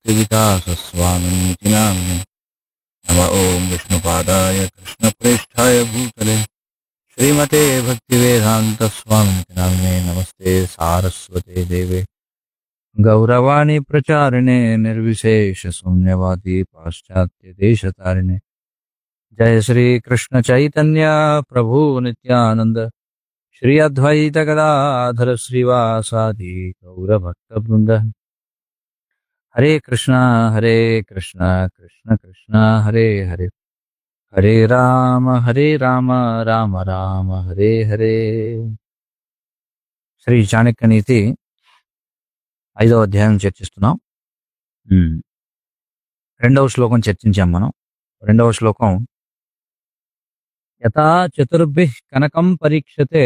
भक्तिविकासस्वामिनीति नाम्ने नम ॐ विष्णुपादाय कृष्णप्रेष्ठाय भूतले श्रीमते भक्तिवेदान्तस्वामिनिति नाम्ने नमस्ते सारस्वते देवे गौरवाणी प्रचारिणे निर्विशेषशून्यवादी पाश्चात्यदेशतारिणे जय श्री कृष्ण चैतन्य प्रभु नित्यानंद श्री अद्वैत गदाधर श्रीवासादि गौरभक्तवृंद हरे कृष्णा हरे कृष्णा कृष्ण कृष्णा हरे हरे हरे राम हरे राम రామ రామ హరే హరే శ్రీ చాణక్య నీతి ఐదవ అధ్యాయం చర్చిస్తున్నాం ఉమ్. రెండవ శ్లోకం చర్చించాం మనం రెండవ శ్లోకం యథా చతుర్భి కనకం పరీక్షతే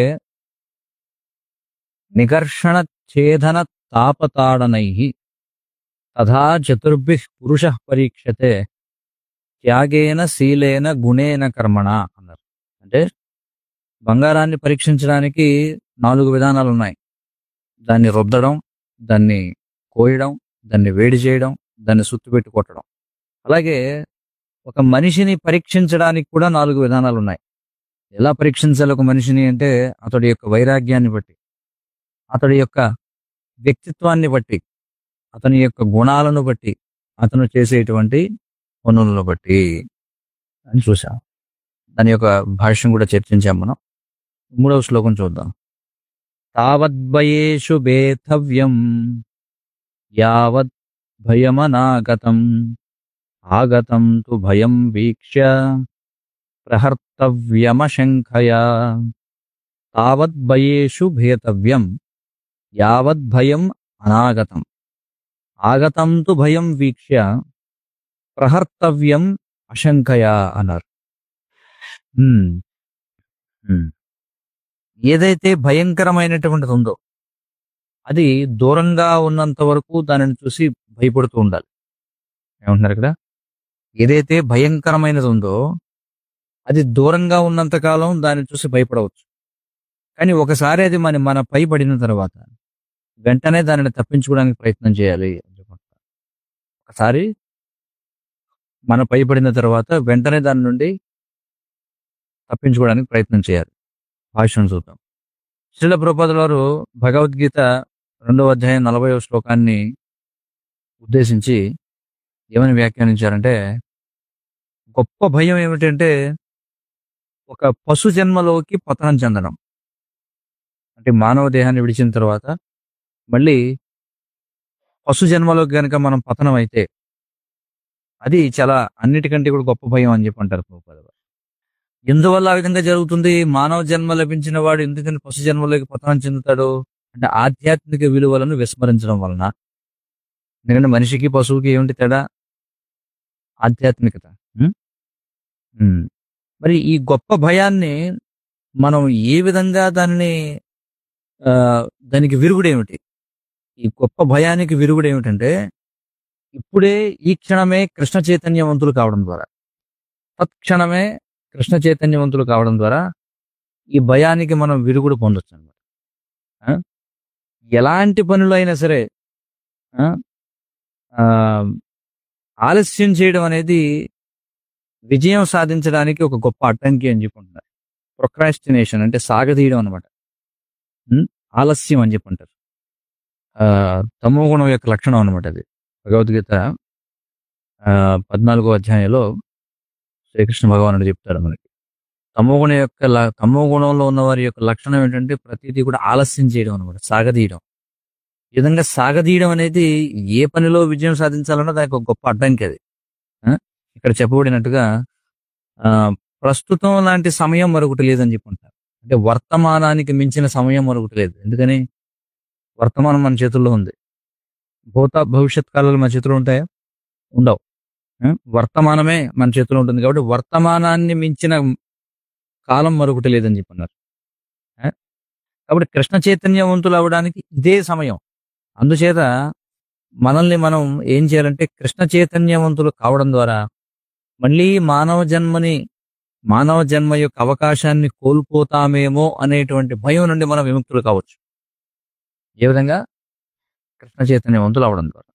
నిఘర్షణ ఛేదన తాపతాడనై తథా చతుర్భి పురుష పరీక్షతే త్యాగేన శీలేన గుణేన కర్మణ అన్నారు అంటే బంగారాన్ని పరీక్షించడానికి నాలుగు విధానాలు ఉన్నాయి దాన్ని రుద్దడం దాన్ని కోయడం దాన్ని వేడి చేయడం దాన్ని సుత్తుపెట్టి కొట్టడం అలాగే ఒక మనిషిని పరీక్షించడానికి కూడా నాలుగు విధానాలు ఉన్నాయి ఎలా పరీక్షించాలి ఒక మనిషిని అంటే అతడి యొక్క వైరాగ్యాన్ని బట్టి అతడి యొక్క వ్యక్తిత్వాన్ని బట్టి అతని యొక్క గుణాలను బట్టి అతను చేసేటువంటి పనులను బట్టి అని చూసాం దాని యొక్క భాష్యం కూడా చర్చించాం మనం మూడవ శ్లోకం చూద్దాం తావద్భయేషు బేధవ్యం యావత్ భయమనాగతం ఆగతం తు భయం వీక్ష్య ప్రహర్తవ్యమశంఖయా తావద్భయేషు భేతవ్యం యావద్భయం అనాగతం ఆగతం తు భయం వీక్ష్య ప్రహర్తవ్యం అశంకయా అన్నారు హ్మ్. హ్మ్. ఏదైతే భయంకరమైనటువంటిది ఉందో అది దూరంగా ఉన్నంత వరకు దానిని చూసి భయపడుతూ ఉండాలి ఏమంటున్నారు ఇక్కడ ఏదైతే భయంకరమైనది ఉందో అది దూరంగా ఉన్నంత కాలం దాన్ని చూసి భయపడవచ్చు కానీ ఒకసారి అది మన మన పై పడిన తర్వాత వెంటనే దానిని తప్పించుకోవడానికి ప్రయత్నం చేయాలి అని చెప్పుకుంటున్నారు. ఒకసారి మన పై పడిన తర్వాత వెంటనే దాని నుండి తప్పించుకోవడానికి ప్రయత్నం చేయాలి భాష్యం చూద్దాం శ్రీల ప్రభుపాదుల వారు భగవద్గీత రెండవ అధ్యాయం నలభై శ్లోకాన్ని ఉద్దేశించి ఏమని వ్యాఖ్యానించారంటే గొప్ప భయం ఏమిటంటే ఒక పశు జన్మలోకి పతనం చెందడం అంటే మానవ దేహాన్ని విడిచిన తర్వాత మళ్ళీ పశు జన్మలోకి కనుక మనం పతనం అయితే అది చాలా అన్నిటికంటే కూడా గొప్ప భయం అని చెప్పి అంటారు ప్రభుపాద వారు. ఎందువల్ల ఆ విధంగా జరుగుతుంది మానవ జన్మ లభించిన వాడు ఎందుకని పశు జన్మలోకి పతనం చెందుతాడు అంటే ఆధ్యాత్మిక విలువలను విస్మరించడం వలన ఎందుకంటే మనిషికి పశువుకి ఏమిటి తేడా ఆధ్యాత్మికత ఉం? ఉం. మరి ఈ గొప్ప భయాన్ని మనం ఏ విధంగా దానిని ఆ, దానికి విరుగుడు ఏమిటి ఈ గొప్ప భయానికి విరుగుడు ఏమిటంటే ఇప్పుడే ఈ క్షణమే కృష్ణ చైతన్యవంతులు కావడం ద్వారా తత్క్షణమే కృష్ణ చైతన్యవంతులు కావడం ద్వారా ఈ భయానికి మనం విరుగుడు పొందొచ్చు అనమాట ఎలాంటి పనులు అయినా సరే ఆ, ఆ, ఆలస్యం చేయడం అనేది విజయం సాధించడానికి ఒక గొప్ప అడ్డంకి అని చెప్పుకుంటున్నారు ప్రొక్రాస్టినేషన్ అంటే సాగదీయడం అనమాట ఆలస్యం అని చెప్పుంటారు ఆ, తమో గుణం యొక్క లక్షణం అనమాట అది భగవద్గీత ఆ, పద్నాలుగో అధ్యాయంలో శ్రీకృష్ణ భగవానుడు చెప్తాడు మనకి తమో గుణం యొక్క ల- తమో గుణంలో ఉన్న వారి యొక్క లక్షణం ఏంటంటే ప్రతిదీ కూడా ఆలస్యం చేయడం అనమాట సాగదీయడం ఈ విధంగా సాగదీయడం అనేది ఏ పనిలో విజయం సాధించాలన్నా దానికి ఒక గొప్ప అడ్డంకి అది ఆ? ఇక్కడ చెప్పబడినట్టుగా ఆ, ప్రస్తుతం లాంటి సమయం మరొకటి లేదని చెప్పుకుంటారు అంటే వర్తమానానికి మించిన సమయం మరొకటి లేదు ఎందుకని వర్తమానం మన చేతుల్లో ఉంది భూత భవిష్యత్ కాలాలు మన చేతిలో ఉంటాయా ఉండవు ఆ? వర్తమానమే మన చేతిలో ఉంటుంది కాబట్టి వర్తమానాన్ని మించిన కాలం మరొకటి లేదని చెప్పన్నారు ఆ? కాబట్టి కృష్ణ చైతన్యవంతులు అవడానికి ఇదే సమయం అందుచేత మనల్ని మనం ఏం చేయాలంటే కృష్ణ చైతన్యవంతులు కావడం ద్వారా మళ్ళీ మానవ జన్మని మానవ జన్మ యొక్క అవకాశాన్ని కోల్పోతామేమో అనేటువంటి భయం నుండి మనం విముక్తులు కావచ్చు ఏ విధంగా కృష్ణ చైతన్యవంతులు అవడం ద్వారా